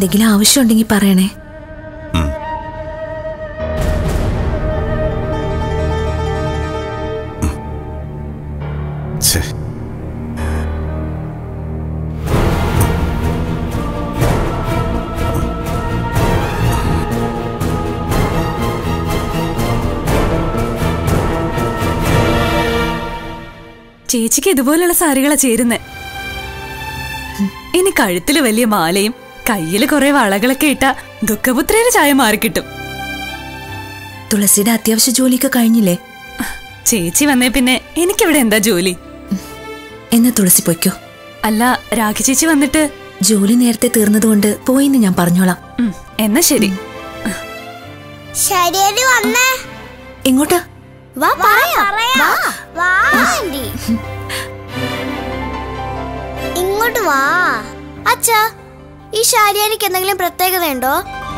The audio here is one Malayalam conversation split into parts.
എന്തെങ്കിലും ആവശ്യമുണ്ടെങ്കിൽ പറയണേ ഛേ ചേച്ചിക്ക് ഇതുപോലുള്ള സാരികളാ ചേരുന്നെ ഇനി കഴുത്തില് വലിയ മാലയും കയ്യില് കുറെ വളകളൊക്കെ ഇട്ട ദുഃഖപുത്രയുടെ ചായ മാറിക്കിട്ടും തുളസിയുടെ അത്യാവശ്യ ജോലിയൊക്കെ കഴിഞ്ഞില്ലേ ചേച്ചി വന്നേ പിന്നെ എനിക്കിവിടെ എന്താ ജോലി എന്നാ തുളസി പൊയ്ക്കോ അല്ല രാഖി ചേച്ചി വന്നിട്ട് ജോലി നേരത്തെ തീർന്നതുകൊണ്ട് പോയിന്ന് ഞാൻ പറഞ്ഞോളാം ഉം, എന്നാ ശരി ശരിയടി വന്നേ എങ്ങോട്ടാ വാ പറയാം വാ വാ ആന്റി ഇങ്ങോട്ട് വാ അച്ഛാ ഈ ശാരിയാനിക്ക് എന്തെങ്കിലും പ്രത്യേകതയുണ്ടോ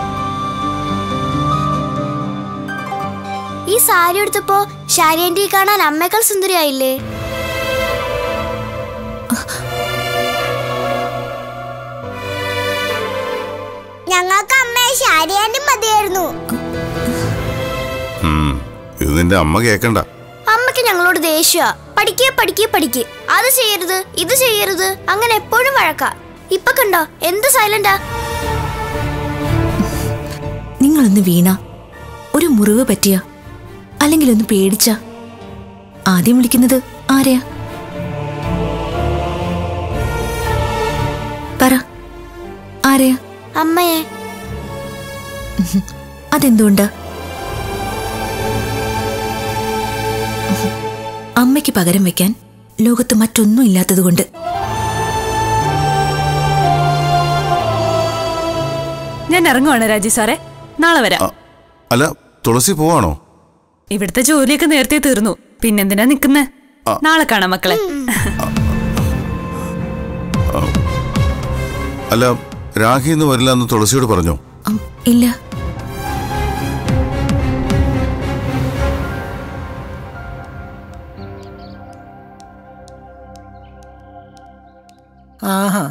ഈ സാരി എടുത്തപ്പോ ശാരിയാന്റി കാണാൻ അമ്മേക്കാൾ സുന്ദരിയായില്ലേ ഞങ്ങൾക്ക് അമ്മയെ ശാരിയാന്റി മതിയായിരുന്നു ഉം. ഇത് നിന്റെ അമ്മ കേക്കണ്ട അമ്മയ്ക്ക് ഞങ്ങളോട് ദേഷ്യ പഠിക്കേ പഠിക്കേ പഠിക്കേ അത് ചെയ്യരുത് ഇത് ചെയ്യരുത് അങ്ങനെ എപ്പോഴും വഴക്ക ഇപ്പൊ കണ്ടോ എന്ത് സൈലന്റാ നിങ്ങളൊന്ന് വീണ ഒരു മുറിവ് പറ്റിയ അല്ലെങ്കിൽ ഒന്ന് പേടിച്ച ആദ്യം വിളിക്കുന്നത് ആരെയാ പറ ആരെയാ അമ്മയെ അതെന്തുകൊണ്ടാ അമ്മയ്ക്ക് പകരം വെക്കാൻ ലോകത്ത് മറ്റൊന്നും ഇല്ലാത്തതുകൊണ്ട് ഞാൻ ഇറങ്ങുവാണ് രാജി സാറേ നാളെ വരാം അ- അല്ല തുളസി പോവാണോ ഇവിടുത്തെ ജോലിയൊക്കെ നേരത്തെ തീർന്നു പിന്നെന്തിനാ നിക്കുന്നേ നാളെ കാണാം മക്കളെ അല്ല രാഖി ഇന്ന് വരില്ല എന്ന് തുളസിയോട് പറഞ്ഞോ ഉം, ഇല്ല ആഹാ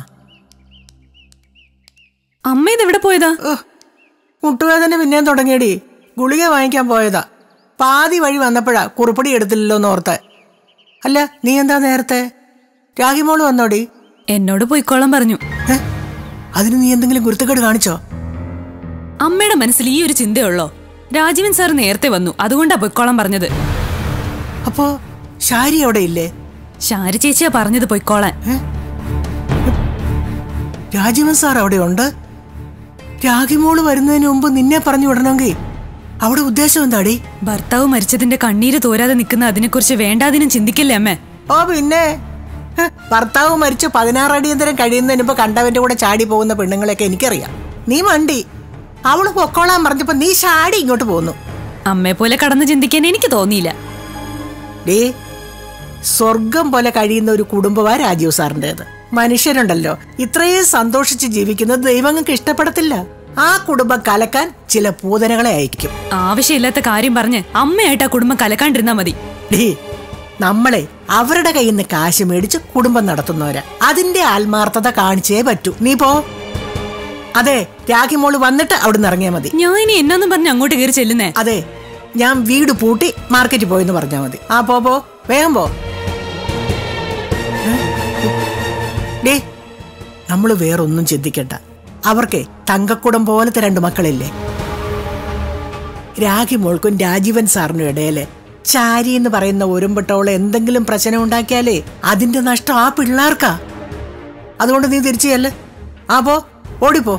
അമ്മ ഇതെവിടെ പോയതാ മുട്ടുവേദന പിന്നെയും തുടങ്ങിയടി ഗുളിക വാങ്ങിക്കാൻ പോയതാ പാതി വഴി വന്നപ്പോഴാ കുറുപ്പടി എടുത്തില്ലല്ലോ എന്ന് ഓർത്ത് അല്ല നീ എന്താ നേരത്തെ രാഹിമോള് വന്നോടി എന്നോട് പോയിക്കോളാൻ പറഞ്ഞു ഏ? അതിന് നീ എന്തെങ്കിലും ഗുരുത്തക്കേട് കാണിച്ചോ അമ്മയുടെ മനസ്സിൽ ഈ ഒരു ചിന്തയുള്ളോ രാജീവൻ സാർ നേരത്തെ വന്നു അതുകൊണ്ടാ പൊയ്ക്കോളാൻ പറഞ്ഞത് അപ്പോ ശാരി അവിടെ ഇല്ലേ ശാരി ചേച്ചിയാ പറഞ്ഞത് പൊയ്ക്കോളാൻ രാജീവൻ സാർ അവിടെ ഉണ്ട് രാഹിമോള് വരുന്നതിന് മുമ്പ് നിന്നെ പറഞ്ഞു വിടണമെങ്കിൽ അവിടെ ഉദ്ദേശം എന്താടി ഭർത്താവ് മരിച്ചതിന്റെ കണ്ണീര് തോരാതെ നിൽക്കുന്ന അതിനെക്കുറിച്ച് വേണ്ടാതിനും ചിന്തിക്കില്ലേ അമ്മേ ഓ പിന്നെ ഹ്, ഭർത്താവ് മരിച്ച് പതിനാറ് അടിയന്തരം കഴിയുന്നതിന് മുമ്പ് കണ്ടവന്റെ കൂടെ ചാടി പോകുന്ന പെണ്ണുങ്ങളെയൊക്കെ എനിക്കറിയാം നീ മണ്ടി അവള് പൊക്കോളാൻ പറഞ്ഞപ്പോ നീ ചാടി ഇങ്ങോട്ട് പോന്നു അമ്മയെ പോലെ കടന്ന് ചിന്തിക്കാൻ എനിക്ക് തോന്നിയില്ല ഡേ സ്വർഗം പോലെ കഴിയുന്ന ഒരു കുടുംബമാ രാജീവ് സാറിൻ്റെത് മനുഷ്യരുണ്ടല്ലോ ഇത്രയും സന്തോഷിച്ച് ജീവിക്കുന്നത് ദൈവങ്ങൾക്ക് ഇഷ്ടപ്പെടത്തില്ല ആ കുടുംബം കലക്കാൻ ചില പൂതനകളെ അയക്കും ആവശ്യമില്ലാത്ത കാര്യം പറഞ്ഞ് അമ്മയായിട്ട് ആ കുടുംബം കലക്കാണ്ടിരുന്നാ മതി ഡേ നമ്മളെ അവരുടെ കയ്യിൽ നിന്ന് കാശ് മേടിച്ച് കുടുംബം നടത്തുന്നവരാ അതിന്റെ ആത്മാർത്ഥത കാണിച്ചേ പറ്റൂ നീ പോ അതെ രാഖിമോള് വന്നിട്ട് അവിടുന്ന് ഇറങ്ങിയാ മതി ഞാൻ ഇനി എന്നൊന്നും പറഞ്ഞ് അങ്ങോട്ട് കയറി ചെല്ലുന്നേ അതെ ഞാൻ വീട് പൂട്ടി മാർക്കറ്റിൽ പോയെന്ന് പറഞ്ഞാ മതി ആ പോ പോ വേഗം പോ ഡേ നമ്മള് വേറൊന്നും ചിന്തിക്കണ്ട അവർക്കേ തങ്കക്കുടം പോലത്തെ രണ്ട് മക്കളില്ലേ രാഖി മോൾക്കും രാജീവൻ സാറിനും ഇടയില് ചാരി എന്ന് പറയുന്ന ഒരുമ്പട്ടോള് എന്തെങ്കിലും പ്രശ്നം ഉണ്ടാക്കിയാലേ അതിന്റെ നഷ്ടം ആ പിള്ളേർക്കാ അതുകൊണ്ട് നീ തിരിച്ചു ചെല്ല് ആ പോ ഓടിപ്പോ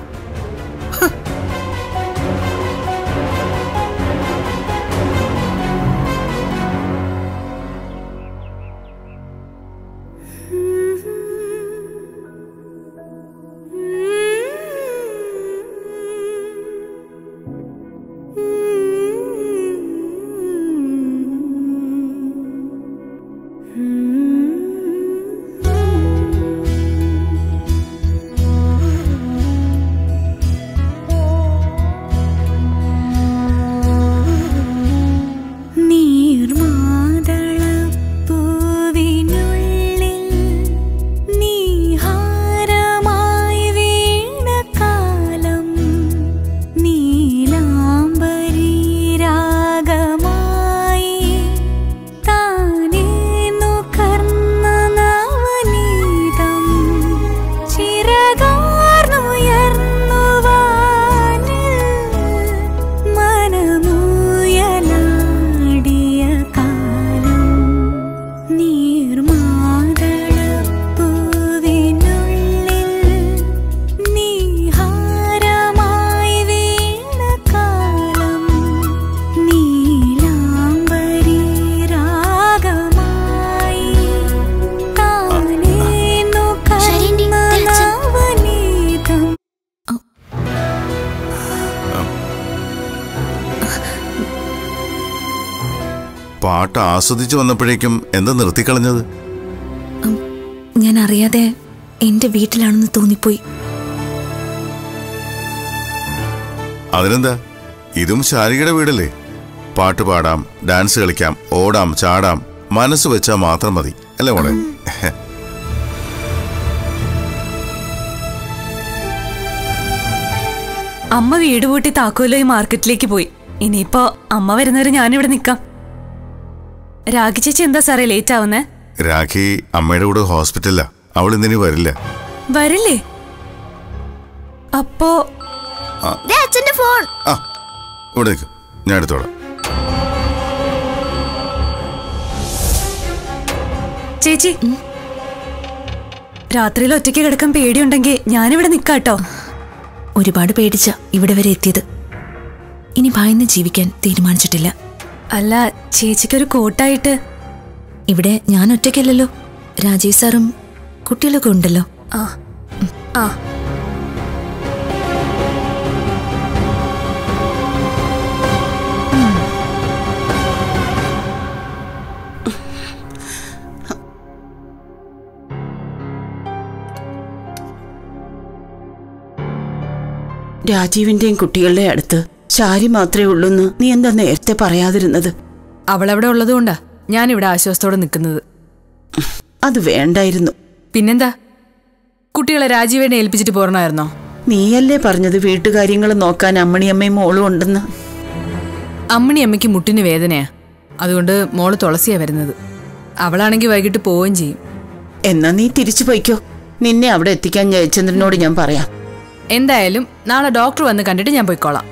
പാട്ട് ആസ്വദിച്ചു വന്നപ്പോഴേക്കും എന്താ നിർത്തിക്കളഞ്ഞത് ഞാൻ അറിയാതെ എന്റെ വീട്ടിലാണെന്ന് തോന്നിപ്പോയി അതിനെന്താ ഇതും ശാരികയുടെ വീടല്ലേ പാട്ട് പാടാം ഡാൻസ് കളിക്കാം ഓടാം ചാടാം മനസ്സ് വെച്ചാൽ മാത്രം മതി അല്ലേ മോളെ അമ്മ വീട് പൂട്ടി താക്കോലായി മാർക്കറ്റിലേക്ക് പോയി ഇനിയിപ്പോ അമ്മ വരുന്നവരെ ഞാനിവിടെ നിക്കാം രാഗി ചേച്ചി എന്താ സാറേ ലേറ്റ് ആവുന്നേ രാഖി അമ്മയുടെ കൂടെ ഹോസ്പിറ്റലിലാ അവൾ ഇന്നിനി വരില്ല വരില്ലേ അപ്പോ ദേ അച്ഛന്റെ ഫോൺ ആ ഇവിടെ നിൽക്കും ഞാൻ എടുത്തോളാം ചേച്ചി രാത്രിയിൽ ഒറ്റയ്ക്ക് കിടക്കാൻ പേടിയുണ്ടെങ്കിൽ ഞാനിവിടെ നിക്കാട്ടോ ഒരുപാട് പേടിച്ച ഇവിടെ വരെ എത്തിയത് ഇനി ഭയന്ന് ജീവിക്കാൻ തീരുമാനിച്ചിട്ടില്ല അല്ല ചേച്ചിക്കൊരു കോട്ടായിട്ട് ഇവിടെ ഞാൻ ഒറ്റയ്ക്കല്ലല്ലോ രാജീവ് സാറും കുട്ടികളൊക്കെ ഉണ്ടല്ലോ ആ ആ രാജീവിന്റെയും കുട്ടികളുടെ അടുത്ത് ശാരി മാത്രമേ ഉള്ളൂന്ന് നീ എന്താ നേരത്തെ പറയാതിരുന്നത് അവളവിടെ ഉള്ളതുകൊണ്ടാ ഞാനിവിടെ ആശ്വാസത്തോടെ നിൽക്കുന്നത് അത് വേണ്ടായിരുന്നു പിന്നെന്താ കുട്ടികളെ രാജീവേനെ ഏൽപ്പിച്ചിട്ട് പോരണമായിരുന്നോ നീയല്ലേ പറഞ്ഞത് വീട്ടുകാര്യങ്ങൾ നോക്കാൻ അമ്മണിയമ്മയും മോളും ഉണ്ടെന്ന് അമ്മണി അമ്മയ്ക്ക് മുട്ടിന് വേദനയാ അതുകൊണ്ട് മോള് തുളസിയാ വരുന്നത് അവളാണെങ്കിൽ വൈകിട്ട് പോവുകയും ചെയ്യും എന്നാ നീ തിരിച്ചു പോയിക്കോ നിന്നെ അവിടെ എത്തിക്കാൻ ജയചന്ദ്രനോട് ഞാൻ പറയാം എന്തായാലും നാളെ ഡോക്ടർ വന്ന് കണ്ടിട്ട് ഞാൻ പോയിക്കോളാം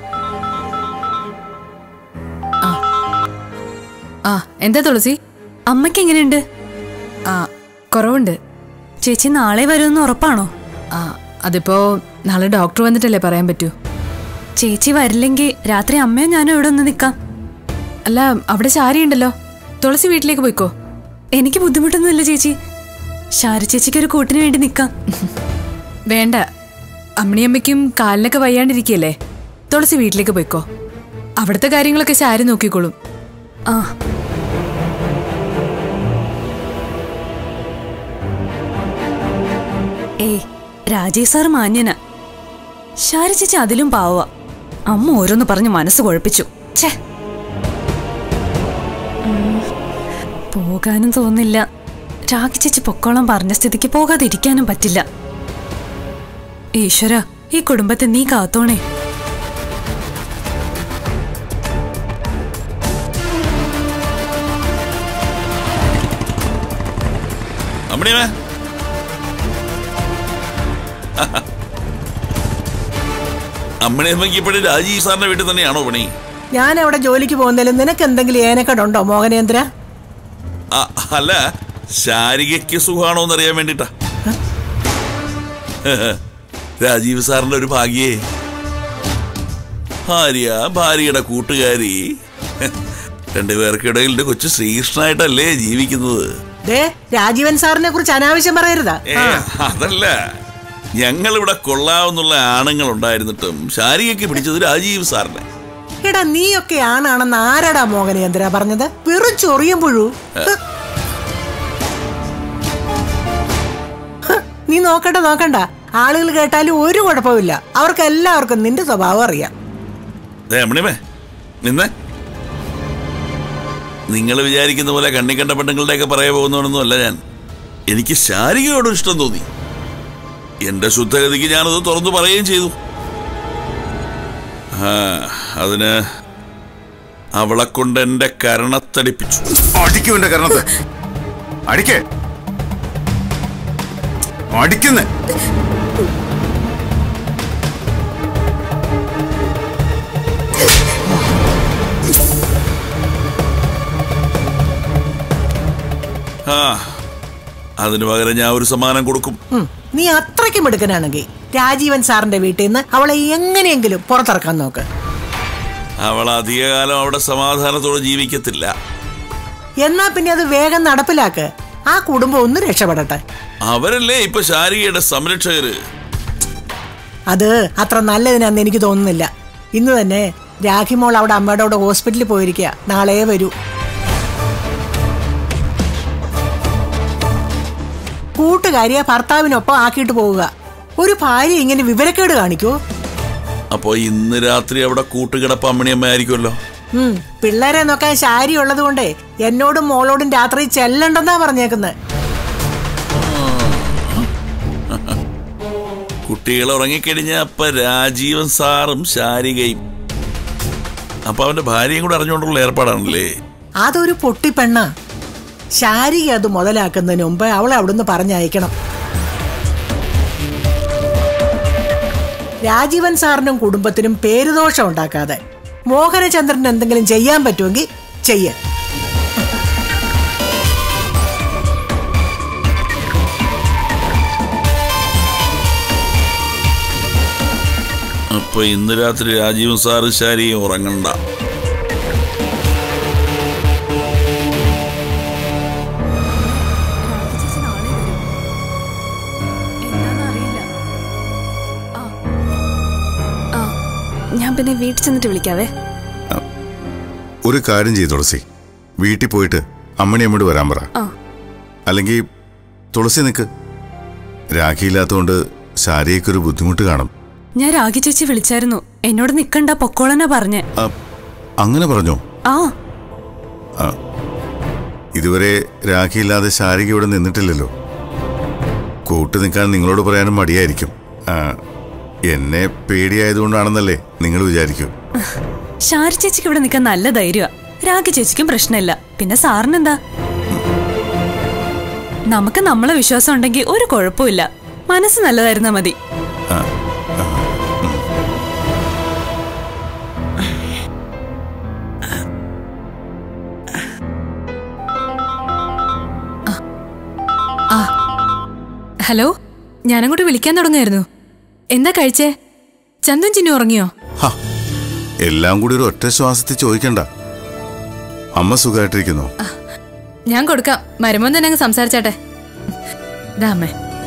ആ ആ എന്താ തുളസി അമ്മയ്ക്ക് എങ്ങനെയുണ്ട് ആ കുറവുണ്ട് ചേച്ചി നാളെ വരുമെന്ന് ഉറപ്പാണോ ആ അതിപ്പോ നാളെ ഡോക്ടർ വന്നിട്ടല്ലേ പറയാൻ പറ്റൂ ചേച്ചി വരില്ലെങ്കിൽ രാത്രി അമ്മയോ ഞാനോ ഇവിടെ ഒന്ന് നിൽക്കാം അല്ല അവിടെ ശാരി ഉണ്ടല്ലോ തുളസി വീട്ടിലേക്ക് പോയിക്കോ എനിക്ക് ബുദ്ധിമുട്ടൊന്നുമില്ല ചേച്ചി ശാരി ചേച്ചിക്ക് ഒരു കൂട്ടിന് വേണ്ടി നിൽക്കാം വേണ്ട അമ്മണിയമ്മയ്ക്കും കാലിനൊക്കെ വയ്യാണ്ടിരിക്കുകയല്ലേ തുളസി വീട്ടിലേക്ക് പോയിക്കോ അവിടുത്തെ കാര്യങ്ങളൊക്കെ ശാരി നോക്കിക്കോളും ആ ഏയ് രാജേഷ് സാർ മാന്യനാ ശാരി ചേച്ചി അതിലും പാവ അമ്മ ഓരോന്ന് പറഞ്ഞ് മനസ്സ് കുഴപ്പിച്ചു ഛേ ഉം, പോകാനും തോന്നില്ല രാഗി ചേച്ചി പൊക്കോളം പറഞ്ഞ സ്ഥിതിക്ക് പോകാതിരിക്കാനും പറ്റില്ല ഈശ്വര ഈ കുടുംബത്തെ നീ കാത്തോണേ അമ്മണിയമ്മേ അമ്മണിയമ്മയ്ക്ക് ഇപ്പോഴും രാജീവ് സാറിന്റെ വീട്ടിൽ തന്നെയാണോ പണി ഞാൻ അവിടെ ജോലിക്ക് പോകുന്നതിലും നിനക്ക് എന്തെങ്കിലും ഏനക്കടുണ്ടോ മോഹനേന്ദ്ര ആ, അല്ല ശാരികയ്ക്ക് സുഖമാണോ എന്ന് അറിയാൻ വേണ്ടിട്ടാ രാജീവ് സാറിന്റെ ഒരു ഭാഗ്യേ ഭാര്യ ഭാര്യയുടെ കൂട്ടുകാരി രണ്ടുപേർക്കിടയിൽ ഒരു കൊച്ചു ശ്രീകൃഷ്ണനായിട്ടല്ലേ ജീവിക്കുന്നത് ദേ രാജീവൻ സാറിനെ കുറിച്ച് അനാവശ്യം പറയരുതാ ഏ അതല്ല ഞങ്ങൾ ഇവിടെ കൊള്ളാവുന്നുള്ള ആണുങ്ങൾ ഉണ്ടായിരുന്നിട്ടും ശാരികയ്ക്ക് പിടിച്ചത് രാജീവ് സാറിനെ എടാ നീയൊക്കെ ആണാണെന്ന് ആരാടാ മോഹനേന്ദ്ര പറഞ്ഞത് വെറും ചൊറിയും പുഴു ഹ്. ഹ്, നീ നോക്കണ്ട നോക്കണ്ട ആളുകൾ കേട്ടാലും ഒരു കുഴപ്പമില്ല അവർക്ക് എല്ലാവർക്കും നിന്റെ സ്വഭാവം അറിയാം ദേ അമ്മണിമേ നിന്നെ നിങ്ങൾ വിചാരിക്കുന്ന പോലെ കണ്ണി കണ്ട പെണ്ണുങ്ങളുടെയൊക്കെ പറയാൻ പോകുന്നവനൊന്നും അല്ല ഞാൻ എനിക്ക് ശാരികയോടും ഇഷ്ടം തോന്നി എന്റെ ശുദ്ധഗതിക്ക് ഞാനത് തുറന്നു പറയുകയും ചെയ്തു ആ അതിന് അവളെ കൊണ്ട് എന്റെ കരണത്തടിപ്പിച്ചു അടിക്കും എന്റെ കരണത്ത് അടിക്കേ അടിക്കുന്നേ ആ അതിനു പകരം ഞാൻ ഒരു സമ്മാനം കൊടുക്കും ഉം, നീ അത്രയ്ക്കും എടുക്കനാണെങ്കിൽ രാജീവൻ സാറിന്റെ വീട്ടിൽ നിന്ന് അവളെ എങ്ങനെയെങ്കിലും പുറത്തിറക്കാൻ നോക്ക് അവൾ അധികകാലം അവിടെ സമാധാനത്തോടെ ജീവിക്കത്തില്ല എന്നാ പിന്നെ അത് വേഗം നടപ്പിലാക്ക് ആ കുടുംബം ഒന്ന് രക്ഷപ്പെടട്ടെ അവരല്ലേ ഇപ്പൊ ശാരികയുടെ സംരക്ഷകര് അത് അത്ര നല്ലതിനാന്ന് എനിക്ക് തോന്നുന്നില്ല ഇന്ന് തന്നെ രാഖിമോൾ അവിടെ അമ്മയുടെ കൂടെ ഹോസ്പിറ്റലിൽ പോയിരിക്കുക നാളെ വരൂ കൂട്ടുകാരിയെ ഭർത്താവിനൊപ്പം ആക്കിയിട്ട് പോവുക ഒരു ഭാര്യ ഇങ്ങനെ വിവരക്കേട് കാണിക്കോ അപ്പോ ഇന്ന് രാത്രി അവിടെ കൂട്ടുകിടപ്പ് അമ്മണിയമ്മ ആയിരിക്കുമല്ലോ ഉം പിള്ളേരെ നോക്കാൻ ശാരി ഉള്ളത് കൊണ്ടേ എന്നോടും മോളോടും രാത്രി ചെല്ലണ്ടെന്നാ പറഞ്ഞേക്കുന്നത് കുട്ടികൾ ഉറങ്ങിക്കഴിഞ്ഞ അപ്പൊ രാജീവൻ സാറും ശാരികയും അപ്പൊ അവന്റെ ഭാര്യയും കൂടെ അറിഞ്ഞുകൊണ്ടുള്ള ഏർപ്പാടാണല്ലേ അതൊരു പൊട്ടിപ്പെണ്ണ ശാരിക അത് മുതലാക്കുന്നതിന് മുമ്പ് അവളെ അവിടുന്ന് പറഞ്ഞയക്കണം രാജീവൻ സാറിനും കുടുംബത്തിനും പേരുദോഷം ഉണ്ടാക്കാതെ മോഹനചന്ദ്രൻ എന്തെങ്കിലും ചെയ്യാൻ പറ്റുമെങ്കിൽ ചെയ്യ അപ്പൊ ഇന്ന് രാത്രി രാജീവൻ സാറും ശാരിയും ഉറങ്ങണ്ട ഞാൻ പിന്നെ വീട്ടിൽ ചെന്നിട്ട് വിളിക്കാവേ ഒരു കാര്യം ചെയ്തു തുളസി വീട്ടിൽ പോയിട്ട് അമ്മണി അമ്മയോട് വരാൻ പറ ആ. അല്ലെങ്കിൽ തുളസി നിൽക്ക് രാഖിയില്ലാത്തതുകൊണ്ട് ശാരിയൊക്കെ ഒരു ബുദ്ധിമുട്ട് കാണും ഞാൻ രാഗി ചേച്ചി വിളിച്ചായിരുന്നു എന്നോട് നിക്കണ്ട പൊക്കോളനാ പറഞ്ഞേ ആ, അങ്ങനെ പറഞ്ഞോ ആ ഇതുവരെ രാഖിയില്ലാതെ ശാരിക ഇവിടെ നിന്നിട്ടില്ലല്ലോ കൂട്ട് നിൽക്കാൻ നിങ്ങളോട് പറയാനും മടിയായിരിക്കും ആ, എന്നെ പേടിയായതുകൊണ്ടാണെന്നല്ലേ നിങ്ങൾ വിചാരിക്കൂ ഷാരി ചേച്ചിക്ക് ഇവിടെ നിൽക്കാൻ നല്ല ധൈര്യമാ രാഗി ചേച്ചിക്കും പ്രശ്നമില്ല പിന്നെ സാറിനെന്താ നമുക്ക് നമ്മളെ വിശ്വാസം ഉണ്ടെങ്കിൽ ഒരു കുഴപ്പമില്ല മനസ്സ് നല്ലതായിരുന്നാ മതി ആ. ഹലോ ഞാനങ്ങോട്ട് വിളിക്കാൻ തുടങ്ങായിരുന്നു എന്താ കഴിച്ചേ ചന്ദൻ ചിന്നു ഉറങ്ങിയോ ഹ, എല്ലാം കൂടി ഒരു ഒറ്റ ശ്വാസത്തിൽ ചോദിക്കണ്ട അമ്മ സുഖമായിട്ടിരിക്കുന്നു ഞാൻ കൊടുക്കാം മരുമോൻ തന്നെ അങ്ങ് സംസാരിച്ചാട്ടെ ദാ അമ്മേ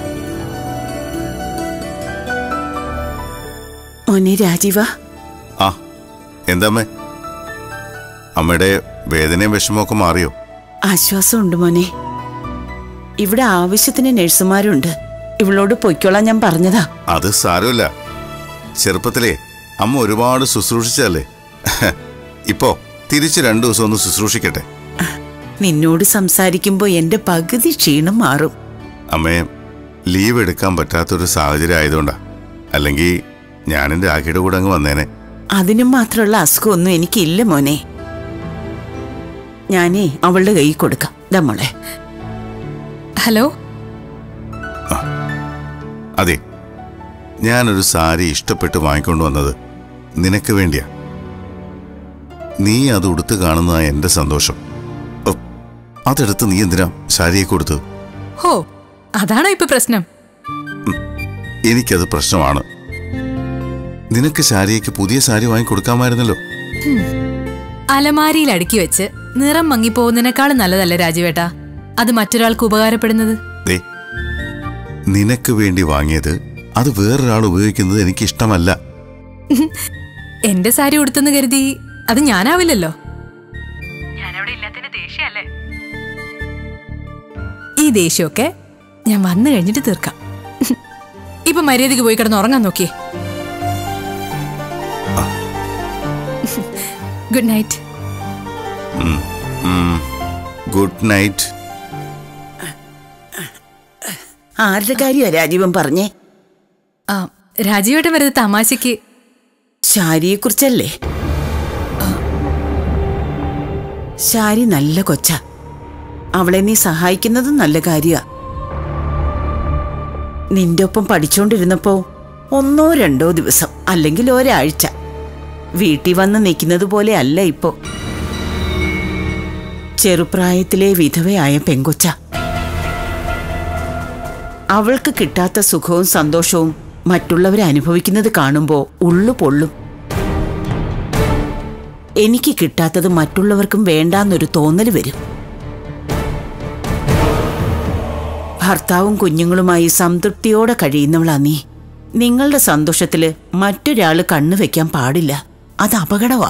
മോനെ രാജീവ ആ എന്താമ്മേ അമ്മയുടെ വേദനയും വിഷമമൊക്കെ മാറിയോ ആശ്വാസമുണ്ട് മോനെ ഇവിടെ ആവശ്യത്തിന് നഴ്സുമാരുണ്ട് ഇവളോട് പൊയ്ക്കോളാൻ ഞാൻ പറഞ്ഞതാ അത് സാരമില്ല ചെറുപ്പത്തിലേ അമ്മ ഒരുപാട് ശുശ്രൂഷിച്ചല്ലേ ഇപ്പോ തിരിച്ച് രണ്ടു ദിവസം ഒന്ന് ശുശ്രൂഷിക്കട്ടെ നിന്നോട് സംസാരിക്കുമ്പോ എന്റെ പകുതി ക്ഷീണം മാറും അമ്മയെ ലീവ് എടുക്കാൻ പറ്റാത്തൊരു സാഹചര്യം ആയതുകൊണ്ടാ അല്ലെങ്കിൽ ഞാനും രാഖിയുടെ കൂടെ അങ്ങ് വന്നേനെ അതിനും മാത്രമുള്ള അസുഖമൊന്നും എനിക്കില്ല മോനെ ഞാനേ അവളുടെ കൈ കൊടുക്കാം ദാ മോളെ ഹലോ അതെ ഞാനൊരു സാരി ഇഷ്ടപ്പെട്ട് വാങ്ങിക്കൊണ്ട് വന്നത് നിനക്ക് വേണ്ടിയാ നീ അത് ഉടുത്ത് കാണുന്നതാ എന്റെ സന്തോഷം ഓ, അതെടുത്ത് നീ എന്തിനാ സാരിയെ കൊടുത്തത് ഹോ അതാണോ ഇപ്പൊ പ്രശ്നം എനിക്കത് പ്രശ്നമാണ് നിനക്ക് ശാരിയയ്ക്ക് പുതിയ സാരി വാങ്ങിക്കൊടുക്കാമായിരുന്നല്ലോ അലമാരിയിൽ അടുക്കി വെച്ച് നിറം മങ്ങിപ്പോകുന്നതിനേക്കാളും നല്ലതല്ലേ രാജുവേട്ടാ അത് മറ്റൊരാൾക്ക് ഉപകാരപ്പെടുന്നത് ദേ നിനക്ക് വേണ്ടി വാങ്ങിയത് അത് വേറൊരാൾ ഉപയോഗിക്കുന്നത് എനിക്ക് ഇഷ്ടമല്ല എന്റെ സാരി ഉടുത്തെന്ന് കരുതി അത് ഞാനാവില്ലല്ലോ ഈ ദേഷ്യമൊക്കെ ഞാൻ വന്നു കഴിഞ്ഞിട്ട് തീർക്കാം ഇപ്പൊ മര്യാദയ്ക്ക് പോയി കിടന്ന് ഉറങ്ങാൻ നോക്കിയേ ഗുഡ് നൈറ്റ് ഗുഡ് നൈറ്റ് ആരുടെ കാര്യമാ രാജീവൻ പറഞ്ഞേ ആ രാജീവേട്ടൻ വെറുതെ തമാശയ്ക്ക് ശാരിയെക്കുറിച്ചല്ലേ ശാരി നല്ല കൊച്ച അവളെ നീ സഹായിക്കുന്നതും നല്ല കാര്യ നിന്റെ ഒപ്പം പഠിച്ചോണ്ടിരുന്നപ്പോ ഒന്നോ രണ്ടോ ദിവസം അല്ലെങ്കിൽ ഒരാഴ്ച വീട്ടിൽ വന്ന് നിൽക്കുന്നത് പോലെ അല്ല ഇപ്പോ ചെറുപ്രായത്തിലെ വിധവയായ പെങ്കൊച്ച അവൾക്ക് കിട്ടാത്ത സുഖവും സന്തോഷവും മറ്റുള്ളവരെ അനുഭവിക്കുന്നത് കാണുമ്പോൾ ഉള്ളു പൊള്ളും എനിക്ക് കിട്ടാത്തത് മറ്റുള്ളവർക്കും വേണ്ടാന്നൊരു തോന്നൽ വരും ഭർത്താവും കുഞ്ഞുങ്ങളുമായി സംതൃപ്തിയോടെ കഴിയുന്നവളാ നീ നിങ്ങളുടെ സന്തോഷത്തില് മറ്റൊരാള് കണ്ണുവെക്കാൻ പാടില്ല അത് അപകടമാ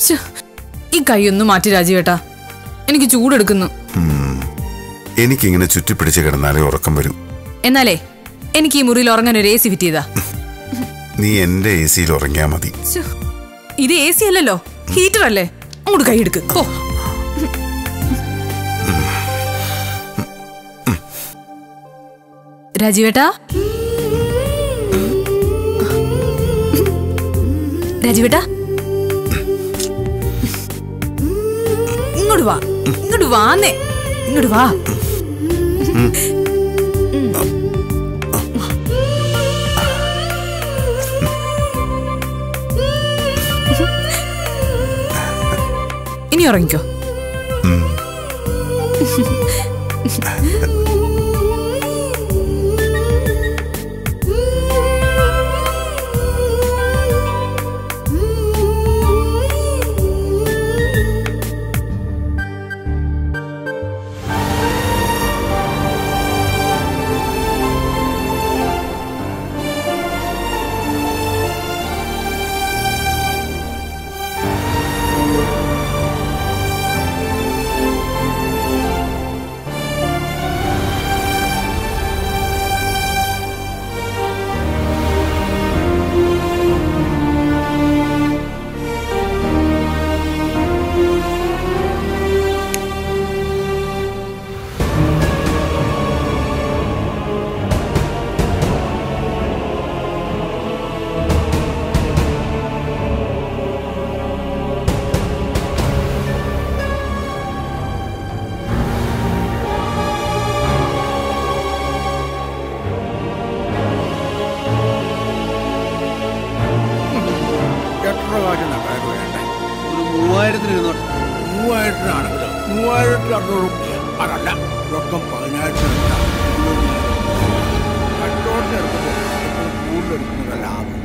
ശ്ശെ, ഈ കൈയൊന്ന് മാറ്റി രാജീവേട്ടാ എനിക്ക് ചൂടെടുക്കുന്നു എനിക്കിങ്ങനെ ചുറ്റിപ്പിടിച്ച് കിടന്നാലേ ഉറക്കം വരും എന്നാലേ എനിക്ക് ഈ മുറിയിൽ ഉറങ്ങാൻ ഒരു എ സി ഫിറ്റ് ചെയ്താ നീ എന്റെ എ സിയിൽ ഉറങ്ങിയാ മതി ശ്ശെ, ഇത് എ സി അല്ലല്ലോ ഹീറ്റർ അല്ലേ അങ്ങോട്ട് കൈ എടുക്ക് ഓ രാജീവേട്ടാ രാജീവേട്ടാ ഇങ്ങോട്ട് വാ ഇങ്ങോട്ട് വാന്നേ ഇങ്ങോട്ട് വാ ഇനി ഉറങ്ങിക്കോ എത്ര കാശ് നമുക്ക് വേണ്ടേ ഒരു മൂവായിരത്തിന് ഇരുന്നോട്ടെ മൂവായിരത്തിനാണെങ്കിലോ മൂവായിരത്തി അറുന്നൂറ് അതല്ല രൊക്കം പതിനായിരത്തിന് കച്ചവടത്തിന് എടുക്കുമ്പോൾ കൂടുതലെടുക്കുന്നതല്ല ലാഭം